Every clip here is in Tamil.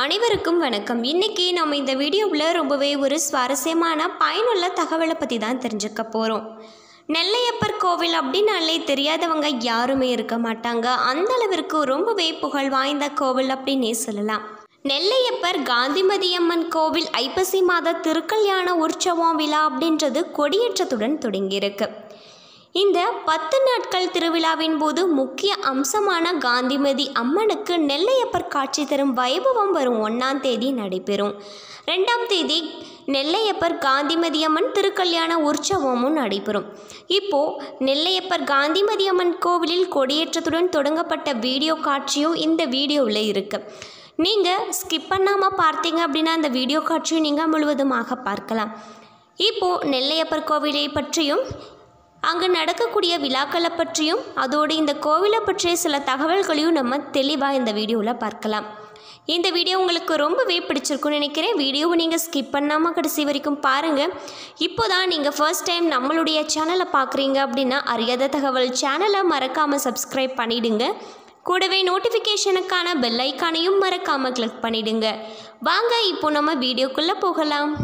அனைவருக்கும் வணக்கம் இன்னைக்கு நம்ம இந்த வீடியோவில் ரொம்பவே ஒரு சுவாரஸ்யமான பயனுள்ள தகவலை பற்றி தான் தெரிஞ்சுக்க போகிறோம் நெல்லையப்பர் கோவில் அப்படின்னாலே தெரியாதவங்க யாருமே இருக்க மாட்டாங்க அந்த அளவிற்கு ரொம்பவே புகழ் வாய்ந்த கோவில் அப்படின்னே சொல்லலாம் நெல்லையப்பர் காந்திமதி அம்மன் கோவில் ஐப்பசி மாத திருக்கல்யாண உற்சவம் விழா அப்படின்றது கொடியேற்றத்துடன் தொடங்கியிருக்கு இந்த பத்து நாட்கள் திருவிழாவின் போது முக்கிய அம்சமான காந்திமதி அம்மனுக்கு நெல்லையப்பர் காட்சி தரும் வைபவம் வரும் ஒன்றாம் தேதி நடைபெறும் ரெண்டாம் தேதி நெல்லையப்பர் காந்திமதி அம்மன் திருக்கல்யாண உற்சவமும் நடைபெறும் இப்போ நெல்லையப்பர் காந்திமதி அம்மன் கோவிலில் கொடியேற்றத்துடன் தொடங்கப்பட்ட வீடியோ காட்சியும் இந்த வீடியோவில் இருக்கு நீங்கள் ஸ்கிப் பண்ணாமல் பார்த்தீங்க அப்படின்னா அந்த வீடியோ காட்சியும் நீங்கள் முழுவதுமாக பார்க்கலாம் இப்போது நெல்லையப்பர் கோவிலை பற்றியும் அங்கு நடக்கக்கூடிய விழாக்களை பற்றியும் அதோடு இந்த கோவிலை பற்றிய சில தகவல்களையும் நம்ம தெளிவாக இந்த வீடியோவில் பார்க்கலாம் இந்த வீடியோ உங்களுக்கு ரொம்பவே பிடிச்சிருக்கும்னு நினைக்கிறேன் வீடியோவை நீங்கள் ஸ்கிப் பண்ணாமல் கடைசி வரைக்கும் பாருங்கள் இப்போ தான் நீங்கள் ஃபர்ஸ்ட் டைம் நம்மளுடைய சேனலை பார்க்குறீங்க அப்படின்னா அறியாத தகவல் சேனலை மறக்காமல் சப்ஸ்கிரைப் பண்ணிடுங்க கூடவே நோட்டிஃபிகேஷனுக்கான பெல் ஐக்கானையும் மறக்காமல் கிளிக் பண்ணிடுங்க வாங்க இப்போ நம்ம வீடியோக்குள்ளே போகலாம்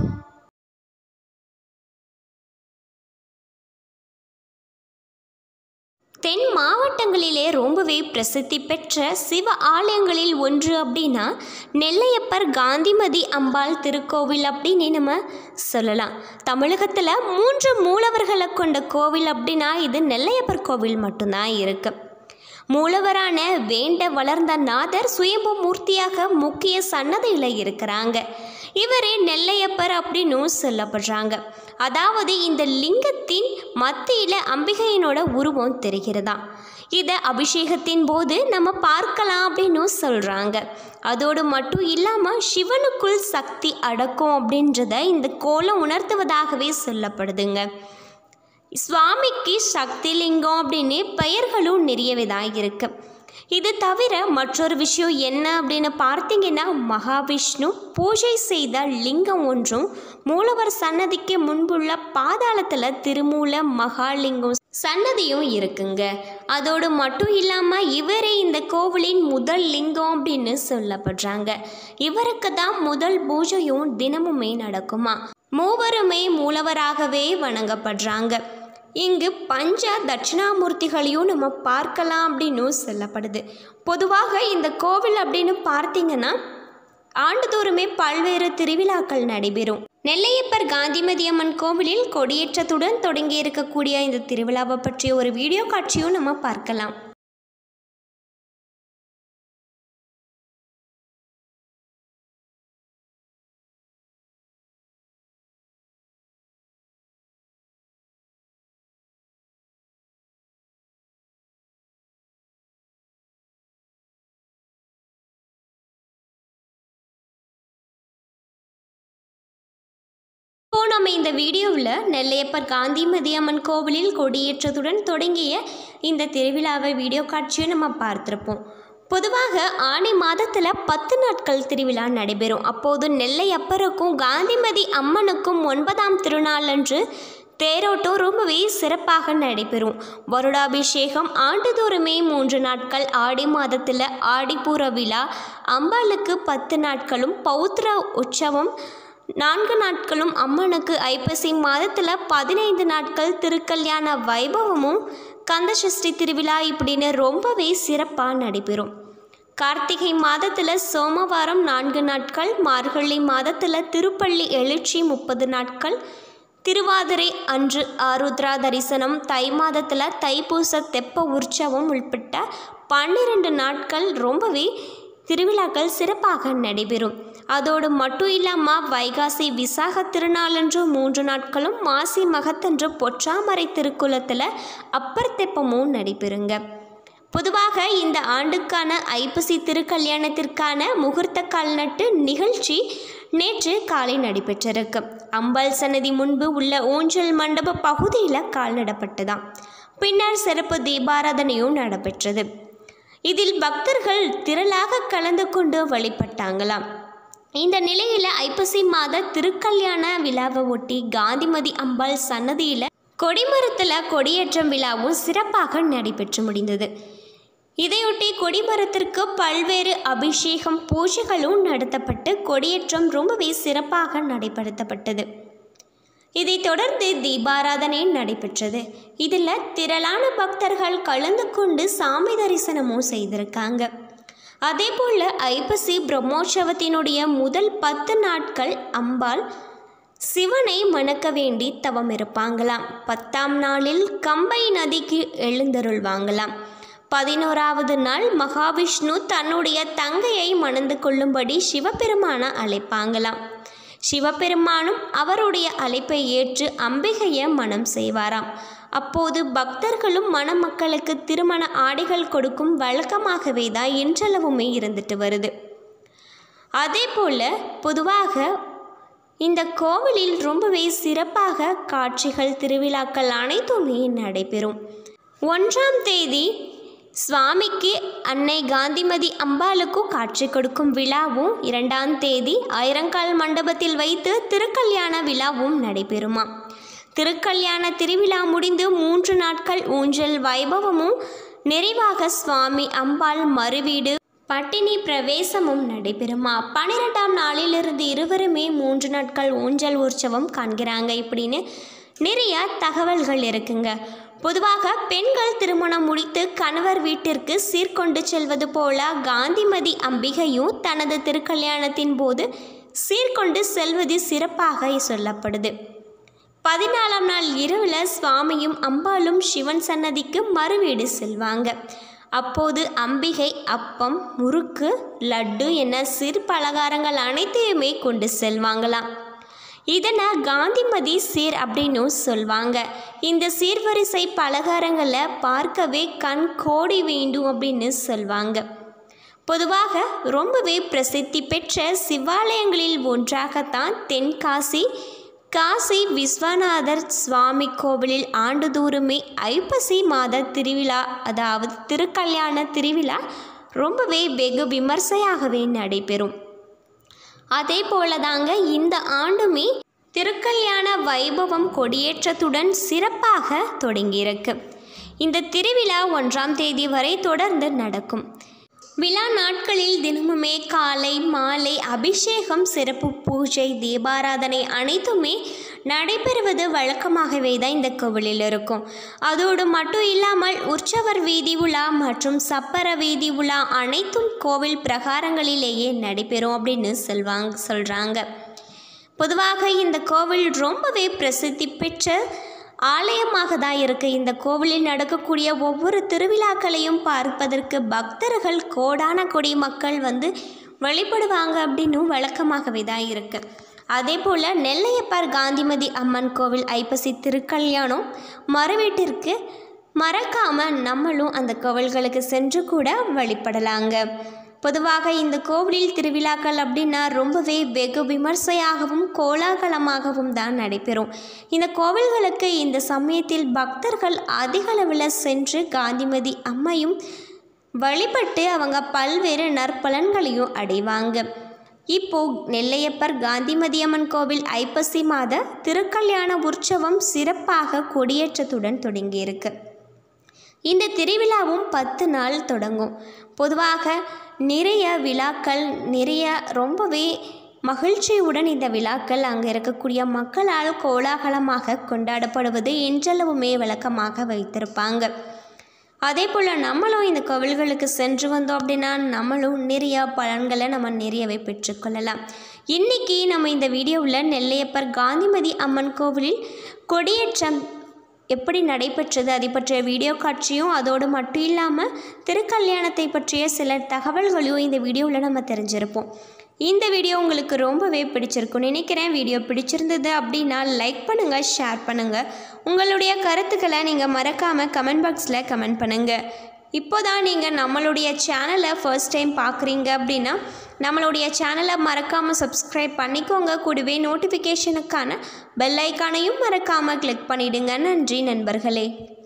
தென் மாவட்டங்களிலே ரொம்பவே பிரசித்தி பெற்ற சிவ ஆலயங்களில் ஒன்று அப்படின்னா நெல்லையப்பர் காந்திமதி அம்பாள் திருக்கோவில் அப்படின்னு நம்ம சொல்லலாம் தமிழகத்தில் மூன்று மூலவர்களை கொண்ட கோவில் அப்படின்னா இது நெல்லையப்பர் கோவில் மட்டும்தான் இருக்குது மூலவரான வேண்ட வளர்ந்த நாதர் சுயம்பு மூர்த்தியாக முக்கிய சன்னதியில் இருக்கிறாங்க இவரே நெல்லையப்பர் அப்படின்னு சொல்லப்படுறாங்க அதாவது இந்த லிங்கத்தின் மத்தியில் அம்பிகையினோட உருவம் தெரிகிறதா இதை அபிஷேகத்தின் போது நம்ம பார்க்கலாம் அப்படின்னு சொல்கிறாங்க அதோடு மட்டும் இல்லாமல் சிவனுக்குள் சக்தி அடக்கும் அப்படின்றத இந்த கோலம் உணர்த்துவதாகவே சொல்லப்படுதுங்க சுவாமிக்கு சக்தி லிங்கம் அப்படின்னு பெயர்களும் நிறையவே தான் இருக்கு இது தவிர மற்றொரு விஷயம் என்ன அப்படின்னு பார்த்தீங்கன்னா மகாவிஷ்ணு பூஜை செய்த லிங்கம் ஒன்றும் மூலவர் சன்னதிக்கு முன்புள்ள பாதாளத்தில் திருமூல மகாலிங்கம் சன்னதியும் இருக்குங்க அதோடு மட்டும் இல்லாமல் இவரே இந்த கோவிலின் முதல் லிங்கம் அப்படின்னு சொல்லப்படுறாங்க இவருக்கு தான் முதல் பூஜையும் தினமுமே நடக்குமா மூவருமே மூலவராகவே வணங்கப்படுறாங்க இங்கு பஞ்ச தட்சிணாமூர்த்திகளையும் நம்ம பார்க்கலாம் அப்படின்னு சொல்லப்படுது பொதுவாக இந்த கோவில் அப்படின்னு பார்த்தீங்கன்னா ஆண்டுதோறுமே பல்வேறு திருவிழாக்கள் நடைபெறும் நெல்லையப்பர் காந்திமதி அம்மன் கோவிலில் கொடியேற்றத்துடன் தொடங்கி இருக்கக்கூடிய இந்த திருவிழாவை பற்றிய ஒரு வீடியோ காட்சியும் நம்ம பார்க்கலாம் இப்போ நம்ம இந்த வீடியோவில் நெல்லையப்பர் காந்திமதி அம்மன் கோவிலில் கொடியேற்றத்துடன் தொடங்கிய இந்த திருவிழாவை வீடியோ காட்சியை நம்ம பார்த்துருப்போம் பொதுவாக ஆணி மாதத்தில் பத்து நாட்கள் திருவிழா நடைபெறும் அப்போது நெல்லையப்பருக்கும் காந்திமதி அம்மனுக்கும் ஒன்பதாம் திருநாளன்று தேரோட்டம் ரொம்பவே சிறப்பாக நடைபெறும் வருடாபிஷேகம் ஆண்டுதோறுமே மூன்று நாட்கள் ஆடி மாதத்தில் ஆடிப்பூர விழா அம்பாளுக்கு பத்து நாட்களும் பௌத்திர உற்சவம் நான்கு நாட்களும் அம்மனுக்கு ஐப்பசி மாதத்தில் பதினைந்து நாட்கள் திருக்கல்யாண வைபவமும் கந்தசஷ்டி திருவிழா இப்படின்னு ரொம்பவே சிறப்பாக நடைபெறும் கார்த்திகை மாதத்தில் சோமவாரம் நான்கு நாட்கள் மார்கழி மாதத்தில் திருப்பள்ளி எழுச்சி முப்பது நாட்கள் திருவாதிரை அன்று ஆருத்ரா தரிசனம் தை மாதத்தில் தைப்பூச தெப்ப உற்சவம் உள்பட்ட பன்னிரண்டு நாட்கள் ரொம்பவே திருவிழாக்கள் சிறப்பாக நடைபெறும் அதோடு மட்டும் இல்லாமல் வைகாசி விசாக திருநாளன்று மூன்று நாட்களும் மாசி மகத்தன்று பொற்றாமரை திருக்குளத்தில் அப்பர் தெப்பமும் நடைபெறுங்க பொதுவாக இந்த ஆண்டுக்கான ஐப்பசி திருக்கல்யாணத்திற்கான முகூர்த்த கால்நட்டு நிகழ்ச்சி நேற்று காலை நடைபெற்றிருக்கு அம்பாள் சன்னதி முன்பு உள்ள ஊஞ்சல் மண்டப பகுதியில் கால்நடப்பட்டதாம் பின்னர் சிறப்பு தீபாராதனையும் நடைபெற்றது இதில் பக்தர்கள் திரளாக கலந்து கொண்டு வழிபட்டாங்களாம் இந்த நிலையில் ஐப்பசி மாத திருக்கல்யாண விழாவை ஒட்டி காந்திமதி அம்பாள் சன்னதியில் கொடிமரத்தில் கொடியேற்றம் விழாவும் சிறப்பாக நடைபெற்று முடிந்தது இதையொட்டி கொடிமரத்திற்கு பல்வேறு அபிஷேகம் பூஜைகளும் நடத்தப்பட்டு கொடியேற்றம் ரொம்பவே சிறப்பாக நடைபெறுத்தப்பட்டது இதைத் தொடர்ந்து தீபாராதனை நடைபெற்றது இதில் திரளான பக்தர்கள் கலந்து கொண்டு சாமி தரிசனமும் செய்திருக்காங்க அதே போல் ஐப்பசி பிரம்மோற்சவத்தினுடைய முதல் பத்து நாட்கள் அம்பாள் சிவனை மணக்க வேண்டி தவம் இருப்பாங்களாம் பத்தாம் நாளில் கம்பை நதிக்கு எழுந்தருள்வாங்களாம் பதினோராவது நாள் மகாவிஷ்ணு தன்னுடைய தங்கையை மணந்து கொள்ளும்படி சிவபெருமான அழைப்பாங்களாம் சிவபெருமானும் அவருடைய அழைப்பை ஏற்று அம்பிகையை மனம் செய்வாராம் அப்போது பக்தர்களும் மணமக்களுக்கு திருமண ஆடைகள் கொடுக்கும் வழக்கமாகவே தான் இன்றளவுமே இருந்துட்டு வருது அதே போல் பொதுவாக இந்த கோவிலில் ரொம்பவே சிறப்பாக காட்சிகள் திருவிழாக்கள் அனைத்துமே நடைபெறும் ஒன்றாம் தேதி சுவாமிக்கு அன்னை காந்திமதி அம்பாளுக்கும் காட்சி கொடுக்கும் விழாவும் இரண்டாம் தேதி ஆயிரங்கால் மண்டபத்தில் வைத்து திருக்கல்யாண விழாவும் நடைபெறுமா திருக்கல்யாண திருவிழா முடிந்து மூன்று நாட்கள் ஊஞ்சல் வைபவமும் நிறைவாக சுவாமி அம்பாள் மறுவீடு பட்டினி பிரவேசமும் நடைபெறுமா பன்னிரெண்டாம் நாளிலிருந்து இருவருமே மூன்று நாட்கள் ஊஞ்சல் உற்சவம் காண்கிறாங்க இப்படின்னு நிறைய தகவல்கள் இருக்குங்க பொதுவாக பெண்கள் திருமணம் முடித்து கணவர் வீட்டிற்கு சீர்கொண்டு செல்வது போல காந்திமதி அம்பிகையும் தனது திருக்கல்யாணத்தின் போது சீர்கொண்டு செல்வது சிறப்பாக சொல்லப்படுது பதினாலாம் நாள் இரவில் சுவாமியும் அம்பாளும் சிவன் சன்னதிக்கு மறுவீடு செல்வாங்க அப்போது அம்பிகை அப்பம் முறுக்கு லட்டு என சிறு பலகாரங்கள் அனைத்தையுமே கொண்டு செல்வாங்களாம் இதனை காந்திமதி சீர் அப்படின்னு சொல்லுவாங்க இந்த சீர்வரிசை பலகாரங்களை பார்க்கவே கண் கோடி வேண்டும் அப்படின்னு சொல்லுவாங்க பொதுவாக ரொம்பவே பிரசித்தி பெற்ற சிவாலயங்களில் ஒன்றாகத்தான் தென்காசி காசி விஸ்வநாதர் சுவாமி கோவிலில் ஆண்டுதோறுமே ஐப்பசி மாத திருவிழா அதாவது திருக்கல்யாண திருவிழா ரொம்பவே வெகு விமர்சையாகவே நடைபெறும் அதே போல தாங்க இந்த ஆண்டுமே திருக்கல்யாண வைபவம் கொடியேற்றத்துடன் சிறப்பாக தொடங்கியிருக்கு இந்த திருவிழா ஒன்றாம் தேதி வரை தொடர்ந்து நடக்கும் விழா நாட்களில் தினமுமே காலை மாலை அபிஷேகம் சிறப்பு பூஜை தீபாராதனை அனைத்துமே நடைபெறுவது வழக்கமாகவே தான் இந்த கோவிலில் இருக்கும் அதோடு மட்டும் இல்லாமல் உற்சவர் வீதி உலா மற்றும் சப்பர வீதி உலா அனைத்தும் கோவில் பிரகாரங்களிலேயே நடைபெறும் அப்படின்னு சொல்வாங்க சொல்கிறாங்க பொதுவாக இந்த கோவில் ரொம்பவே பிரசித்தி பெற்ற ஆலயமாக தான் இருக்குது இந்த கோவிலில் நடக்கக்கூடிய ஒவ்வொரு திருவிழாக்களையும் பார்ப்பதற்கு பக்தர்கள் கோடான கொடி மக்கள் வந்து வழிபடுவாங்க அப்படின்னும் வழக்கமாகவே தான் இருக்குது அதே போல் நெல்லையப்பர் காந்திமதி அம்மன் கோவில் ஐப்பசி திருக்கல்யாணம் மறுவீட்டிற்கு மறக்காமல் நம்மளும் அந்த கோவில்களுக்கு சென்று கூட வழிபடலாங்க பொதுவாக இந்த கோவிலில் திருவிழாக்கள் அப்படின்னா ரொம்பவே வெகு விமர்சையாகவும் கோலாகலமாகவும் தான் நடைபெறும் இந்த கோவில்களுக்கு இந்த சமயத்தில் பக்தர்கள் அதிக அளவில் சென்று காந்திமதி அம்மையும் வழிபட்டு அவங்க பல்வேறு நற்பலன்களையும் அடைவாங்க இப்போ நெல்லையப்பர் காந்திமதி அம்மன் கோவில் ஐப்பசி மாத திருக்கல்யாண உற்சவம் சிறப்பாக கொடியேற்றத்துடன் தொடங்கியிருக்கு இந்த திருவிழாவும் பத்து நாள் தொடங்கும் பொதுவாக நிறைய விழாக்கள் நிறைய ரொம்பவே மகிழ்ச்சியுடன் இந்த விழாக்கள் அங்கே இருக்கக்கூடிய மக்களால் கோலாகலமாக கொண்டாடப்படுவது இன்றளவுமே வழக்கமாக வைத்திருப்பாங்க அதே போல் நம்மளும் இந்த கோவில்களுக்கு சென்று வந்தோம் அப்படின்னா நம்மளும் நிறைய பலன்களை நம்ம நிறையவே பெற்றுக்கொள்ளலாம் இன்றைக்கி நம்ம இந்த வீடியோவில் நெல்லையப்பர் காந்திமதி அம்மன் கோவிலில் கொடியேற்றம் எப்படி நடைபெற்றது அதை பற்றிய வீடியோ காட்சியும் அதோடு மட்டும் இல்லாமல் திருக்கல்யாணத்தை பற்றிய சில தகவல்களையும் இந்த வீடியோவில் நம்ம தெரிஞ்சிருப்போம் இந்த வீடியோ உங்களுக்கு ரொம்பவே பிடிச்சிருக்கும் நினைக்கிறேன் வீடியோ பிடிச்சிருந்தது அப்படின்னா லைக் பண்ணுங்கள் ஷேர் பண்ணுங்கள் உங்களுடைய கருத்துக்களை நீங்கள் மறக்காமல் கமெண்ட் பாக்ஸில் கமெண்ட் பண்ணுங்கள் இப்போ தான் நீங்கள் நம்மளுடைய சேனலை ஃபர்ஸ்ட் டைம் பார்க்குறீங்க அப்படின்னா நம்மளுடைய சேனலை மறக்காமல் சப்ஸ்கிரைப் பண்ணிக்கோங்க கூடவே நோட்டிஃபிகேஷனுக்கான பெல் ஐக்கானையும் மறக்காமல் கிளிக் பண்ணிவிடுங்க நன்றி நண்பர்களே